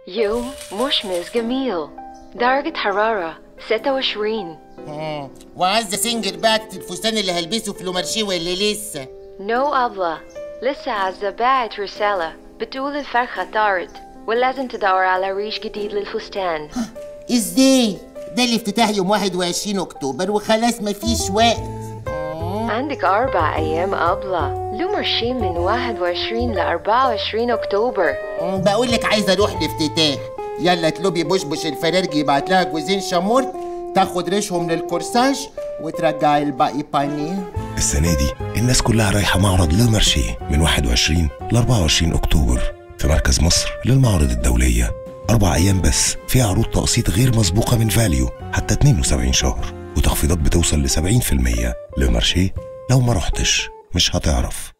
يوم مشمس جميل درجة حرارة 26 مم. وعايزه سنجل بقى الفستان اللي هلبسه في لومارشي ولا لسه نو أبلة لسه عزة باعت رسالة بتقول الفرخة طارت ولازم تدور على ريش جديد للفستان ازاي ده الافتتاح يوم 21 اكتوبر وخلاص مفيش وقت عندك أربع أيام أبلة لومرشي من 21 ل 24 أكتوبر مم، بقول لك عايزه اروح الافتتاح يلا اطلبي بشبش الفرارجي يبعت لها جوزين شامورت تاخد ريشهم للكورساج وترجعي الباقي بانيه السنة دي الناس كلها رايحة معرض لو مارشي من 21 ل 24 أكتوبر في مركز مصر للمعارض الدولية أربع أيام بس فيها عروض تقسيط غير مسبوقة من فاليو حتى 72 شهر وتخفيضات بتوصل ل 70% لو مارشي لو ما رحتش مش هتعرف